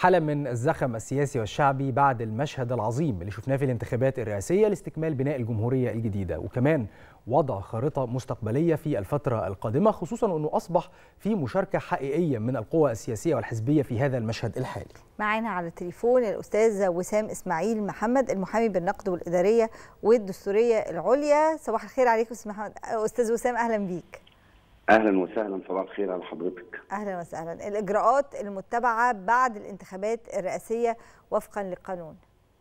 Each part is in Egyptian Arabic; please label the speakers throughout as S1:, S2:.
S1: حالة من الزخم السياسي والشعبي بعد المشهد العظيم اللي شفناه في الانتخابات الرئاسية لاستكمال بناء الجمهورية الجديدة وكمان وضع خارطة مستقبلية في الفترة القادمة خصوصا أنه أصبح في مشاركة حقيقية من القوى السياسية والحزبية في هذا المشهد الحالي
S2: معانا على التليفون الأستاذ وسام إسماعيل محمد المحامي بالنقد والإدارية والدستورية العليا صباح الخير عليكم أستاذ محمد أستاذ وسام أهلا بيك
S3: اهلا وسهلا صباح الخير على حضرتك
S2: اهلا وسهلا الاجراءات المتبعه بعد الانتخابات الرئاسيه وفقا للقانون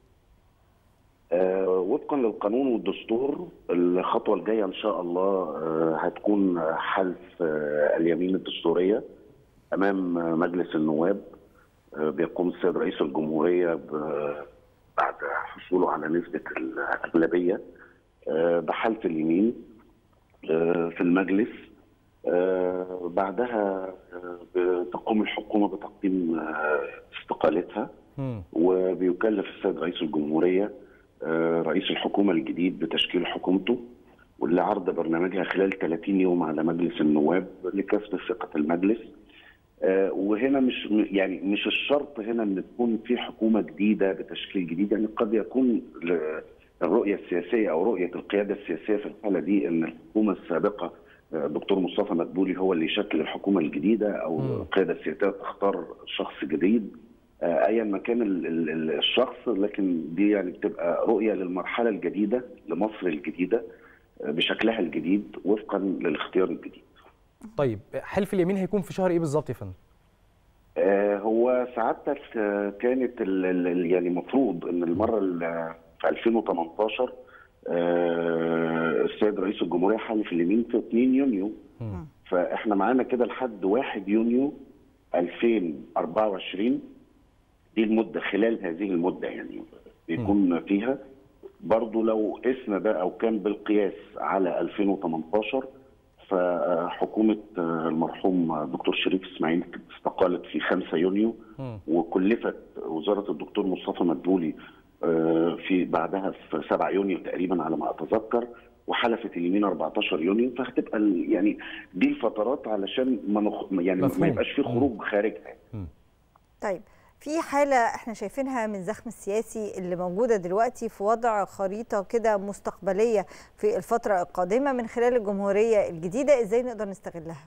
S3: آه وفقا للقانون والدستور الخطوه الجايه ان شاء الله آه هتكون حلف آه اليمين الدستوريه امام مجلس النواب آه بيقوم السيد رئيس الجمهوريه بعد حصوله على نسبه الاغلبيه آه بحلف اليمين آه في المجلس آه بعدها آه تقوم الحكومه بتقديم آه استقالتها م. وبيكلف السيد رئيس الجمهوريه رئيس الحكومه الجديد بتشكيل حكومته واللي عرض برنامجها خلال 30 يوم على مجلس النواب لكسب ثقه المجلس وهنا مش يعني مش الشرط هنا ان تكون في حكومه جديده بتشكيل جديد يعني قد يكون الرؤيه السياسيه او رؤيه القياده السياسيه في الحاله دي ان الحكومه السابقه الدكتور مصطفى مدبولي هو اللي يشكل الحكومه الجديده او م. القياده السياسيه تختار شخص جديد ايا ما كان الشخص لكن دي يعني بتبقى رؤيه للمرحله الجديده لمصر الجديده بشكلها الجديد وفقا للاختيار الجديد.
S1: طيب حلف اليمين هيكون في شهر ايه بالظبط يا فندم؟
S3: آه هو سعادتك كانت ال ال يعني المفروض ان المره في 2018 آه السيد رئيس الجمهوريه حلف اليمين في 2 يونيو م. فاحنا معانا كده لحد 1 يونيو 2024 دي المده خلال هذه المده يعني بيكون م. فيها برضو لو قسنا ده او كان بالقياس على 2018 فحكومه المرحوم دكتور شريف اسماعيل استقالت في 5 يونيو م. وكلفت وزاره الدكتور مصطفى مدبولي في بعدها في 7 يونيو تقريبا على ما اتذكر وحلفت اليمين 14 يونيو فهتبقى يعني دي الفترات علشان ما نخ... يعني مفهوم. ما يبقاش في خروج خارجها
S2: طيب في حالة احنا شايفينها من زخم السياسي اللي موجودة دلوقتي في وضع خريطة كده مستقبلية في الفترة القادمة من خلال الجمهورية الجديدة ازاي نقدر نستغلها؟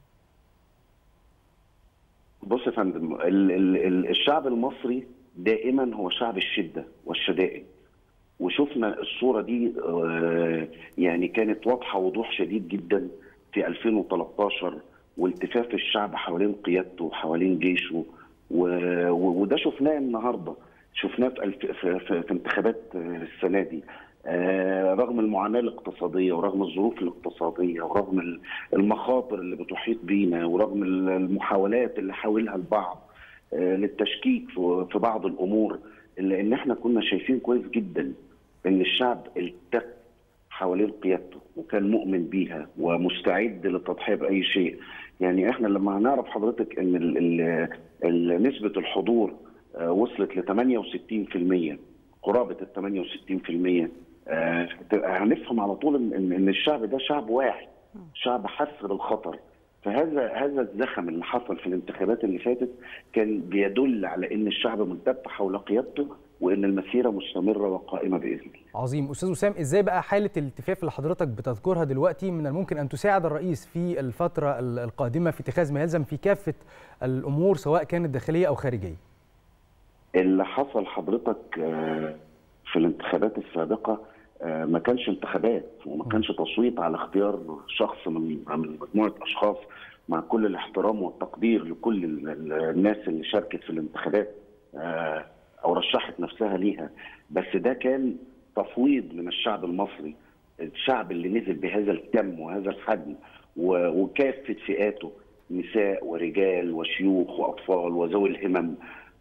S3: بص يا فندم ال ال الشعب المصري دائما هو شعب الشدة والشدائد وشفنا الصورة دي يعني كانت واضحة وضوح شديد جدا في 2013 والتفاف الشعب حوالين قيادته وحوالين جيشه وده شفناه النهارده شفناه في, في, في, في انتخابات السنه دي رغم المعاناه الاقتصاديه ورغم الظروف الاقتصاديه ورغم المخاطر اللي بتحيط بينا ورغم المحاولات اللي حاولها البعض للتشكيك في بعض الامور الا ان احنا كنا شايفين كويس جدا ان الشعب التف حوالين قيادته وكان مؤمن بيها ومستعد للتضحيه باي شيء يعني احنا لما نعرف حضرتك ان ال ال ال نسبه الحضور وصلت ل 68% قرابه ال 68% هنفهم على طول ان ان الشعب ده شعب واعي شعب حس بالخطر فهذا هذا الزخم اللي حصل في الانتخابات اللي فاتت كان بيدل على ان الشعب ملتف حول قيادته وان المسيره مستمره وقائمه باذن الله.
S1: عظيم استاذ وسام ازاي بقى حاله الالتفاف اللي حضرتك بتذكرها دلوقتي من الممكن ان تساعد الرئيس في الفتره القادمه في اتخاذ ما يلزم في كافه الامور سواء كانت داخليه او خارجيه؟
S3: اللي حصل حضرتك في الانتخابات السابقه ما كانش انتخابات وما كانش تصويت على اختيار شخص من من مجموعه اشخاص مع كل الاحترام والتقدير لكل الناس اللي شاركت في الانتخابات او رشحت نفسها ليها بس ده كان تفويض من الشعب المصري الشعب اللي نزل بهذا الكم وهذا الحجم وكافه فئاته نساء ورجال وشيوخ واطفال وذوي الهمم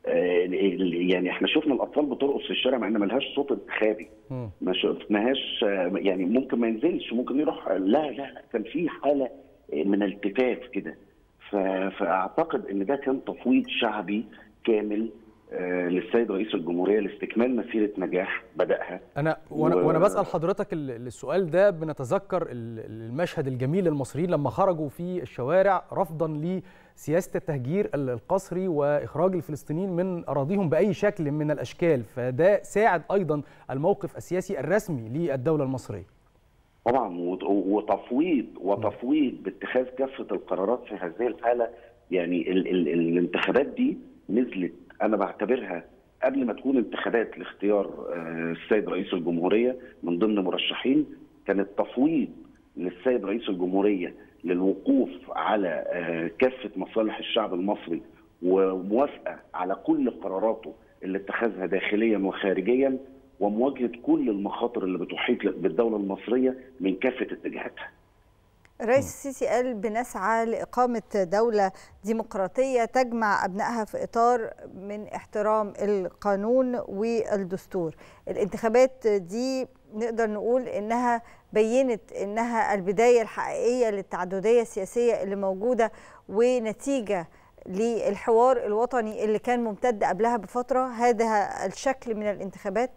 S3: يعني احنا شفنا الاطفال بترقص في الشارع مع ان ملهاش صوت انتخابي ما شفناهاش يعني ممكن ما ينزلش ممكن يروح لا لا كان في حاله من التفاف كده فاعتقد ان ده كان تفويض شعبي كامل للسيد رئيس الجمهوريه لاستكمال مسيره نجاح بداها
S1: انا وانا و... وانا بسال حضرتك السؤال ده بنتذكر المشهد الجميل للمصريين لما خرجوا في الشوارع رفضا لسياسه التهجير القسري واخراج الفلسطينيين من اراضيهم باي شكل من الاشكال فده ساعد ايضا الموقف السياسي الرسمي للدوله المصريه
S3: طبعا وتفويض وتفويض باتخاذ كافه القرارات في هذه الحاله يعني ال ال الانتخابات دي نزلت انا بعتبرها قبل ما تكون انتخابات لاختيار السيد رئيس الجمهوريه من ضمن مرشحين كانت تفويض للسيد رئيس الجمهوريه للوقوف على كافه مصالح الشعب المصري وموافقه على كل قراراته اللي اتخذها داخليا وخارجيا ومواجهه كل المخاطر اللي بتحيط بالدوله المصريه من كافه اتجاهاتها.
S2: الرئيس السيسي قال بنسعى لإقامة دولة ديمقراطية تجمع أبنائها في إطار من احترام القانون والدستور الانتخابات دي نقدر نقول إنها بينت إنها البداية الحقيقية للتعددية السياسية اللي موجودة ونتيجة للحوار الوطني اللي كان ممتد قبلها بفترة هذا الشكل من الانتخابات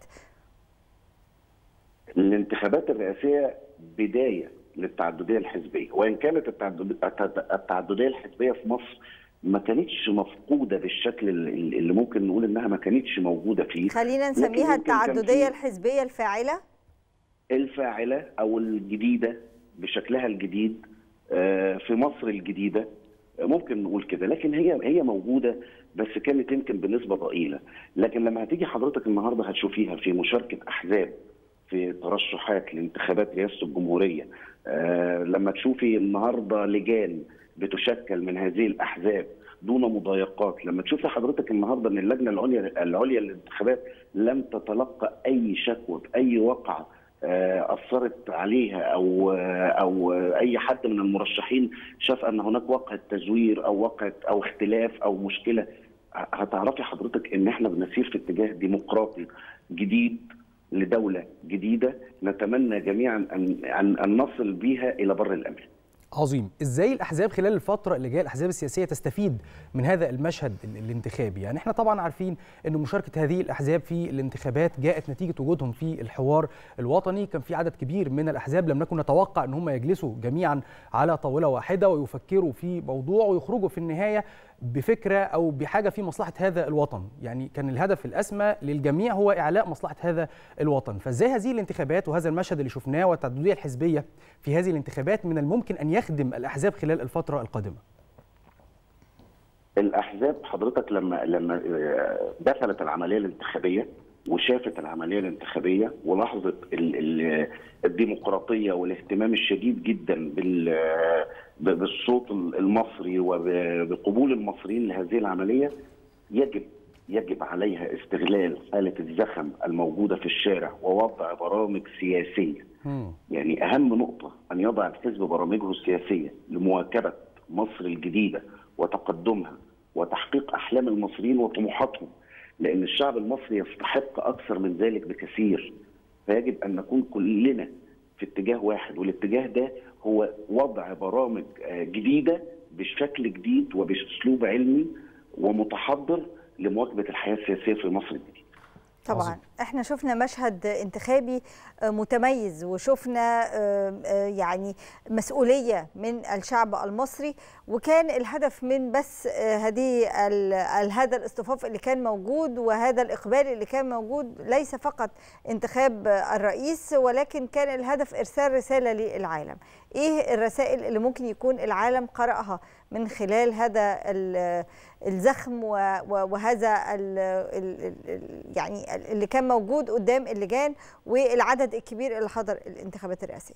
S3: الانتخابات الرئاسية بداية للتعدديه الحزبيه وان كانت التعدديه الحزبيه في مصر ما كانتش مفقوده بالشكل اللي ممكن نقول انها ما كانتش موجوده فيه
S2: خلينا نسميها التعدديه الحزبيه الفاعله
S3: الفاعله او الجديده بشكلها الجديد في مصر الجديده ممكن نقول كده لكن هي هي موجوده بس كانت يمكن بنسبه ضئيله لكن لما هتيجي حضرتك النهارده هتشوفيها في مشاركه احزاب في ترشحات لانتخابات رئاسه الجمهوريه آه لما تشوفي النهارده لجان بتشكل من هذه الاحزاب دون مضايقات لما تشوفي حضرتك النهارده ان اللجنه العليا العليا للانتخابات لم تتلقى اي شكوى باي وقعه آه اثرت عليها او آه او اي حد من المرشحين شاف ان هناك وقعه تزوير او وقعه او اختلاف او مشكله هتعرفي حضرتك ان احنا بنسير في اتجاه ديمقراطي جديد لدولة جديدة نتمنى جميعا أن, أن, أن نصل بها إلى بر الأمان
S1: عظيم ازاي الاحزاب خلال الفتره اللي جايه الاحزاب السياسيه تستفيد من هذا المشهد الانتخابي يعني احنا طبعا عارفين ان مشاركه هذه الاحزاب في الانتخابات جاءت نتيجه وجودهم في الحوار الوطني كان في عدد كبير من الاحزاب لم نكن نتوقع ان هم يجلسوا جميعا على طاوله واحده ويفكروا في موضوع ويخرجوا في النهايه بفكره او بحاجه في مصلحه هذا الوطن يعني كان الهدف الاسمى للجميع هو اعلاء مصلحه هذا الوطن فازاي هذه الانتخابات وهذا المشهد اللي شفناه والتعدديه الحزبيه في هذه الانتخابات من الممكن ان يخدم الاحزاب خلال الفتره القادمه
S3: الاحزاب حضرتك لما لما دخلت العمليه الانتخابيه وشافت العمليه الانتخابيه ولاحظت الديمقراطيه والاهتمام الشديد جدا بالصوت المصري وبقبول المصريين لهذه العمليه يجب يجب عليها استغلال حاله الزخم الموجوده في الشارع ووضع برامج سياسيه يعني اهم نقطه ان يضع الحزب برامجه السياسيه لمواكبه مصر الجديده وتقدمها وتحقيق احلام المصريين وطموحاتهم لان الشعب المصري يستحق اكثر من ذلك بكثير فيجب ان نكون كلنا في اتجاه واحد والاتجاه ده هو وضع برامج جديده بشكل جديد وباسلوب علمي ومتحضر لمواكبه الحياه السياسيه في مصر الجديده.
S2: طبعا عظيم. احنا شفنا مشهد انتخابي متميز وشفنا يعني مسؤوليه من الشعب المصري وكان الهدف من بس هذه هذا الاصطفاف اللي كان موجود وهذا الاقبال اللي كان موجود ليس فقط انتخاب الرئيس ولكن كان الهدف ارسال رساله للعالم ايه الرسائل اللي ممكن يكون العالم قراها من خلال هذا الزخم وهذا ال يعني اللي كان موجود قدام اللجان والعدد الكبير اللي حضر الانتخابات الرئاسيه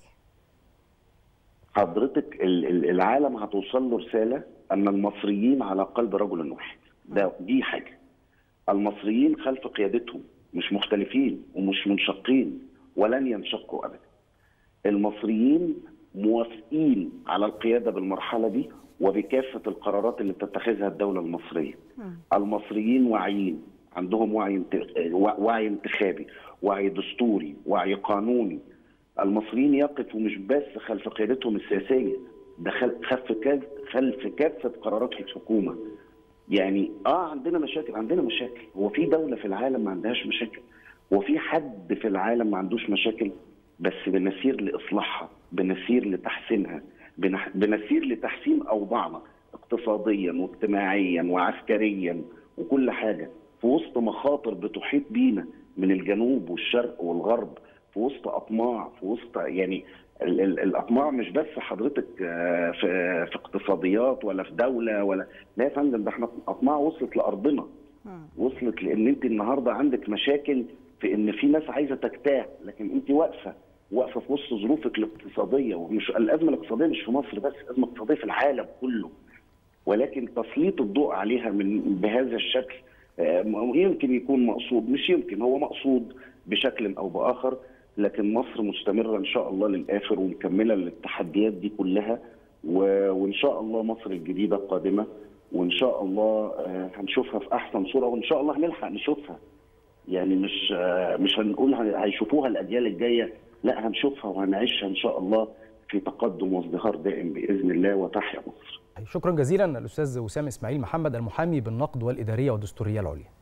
S3: حضرتك العالم هتوصل له رساله ان المصريين على قلب رجل واحد ده دي حاجه المصريين خلف قيادتهم مش مختلفين ومش منشقين ولن ينشقوا ابدا المصريين موافقين على القياده بالمرحله دي وبكافه القرارات اللي بتتخذها الدوله المصريه. م. المصريين واعيين عندهم وعي وعي انتخابي، وعي دستوري، وعي قانوني. المصريين يقفوا مش بس خلف قيادتهم السياسيه، ده خلف خلف كافه قرارات الحكومه. يعني اه عندنا مشاكل عندنا مشاكل هو في دوله في العالم ما عندهاش مشاكل هو في حد في العالم ما عندوش مشاكل بس بنسير لاصلاحها بنسير لتحسينها بنح- بنسير لتحسين اوضاعنا اقتصاديا واجتماعيا وعسكريا وكل حاجه في وسط مخاطر بتحيط بينا من الجنوب والشرق والغرب في وسط اطماع في وسط يعني ال- ال- الاطماع مش بس حضرتك آه، في في اقتصاديات ولا في دوله ولا لا يا فندم ده احنا اطماع وصلت لارضنا وصلت لان انت النهارده عندك مشاكل في ان في ناس عايزه تجتاح لكن انت واقفه واقفه في وسط ظروفك الاقتصاديه ومش الازمه الاقتصاديه مش في مصر بس الازمه الاقتصاديه في العالم كله ولكن تسليط الضوء عليها من بهذا الشكل آه، يمكن يكون مقصود مش يمكن هو مقصود بشكل او باخر لكن مصر مستمره ان شاء الله للاخر ومكمله للتحديات دي كلها و- وان شاء الله مصر الجديده القادمه وان شاء الله آه، هنشوفها في احسن صوره وان شاء الله هنلحق نشوفها يعني مش آه، مش هنقول هي- هيشوفوها الاجيال الجايه لا هنشوفها وهنعيشها ان شاء الله في تقدم وازدهار دائم باذن الله وتحيا مصر
S1: شكرا جزيلا الاستاذ وسام اسماعيل محمد المحامي بالنقد والاداريه والدستوريه العليا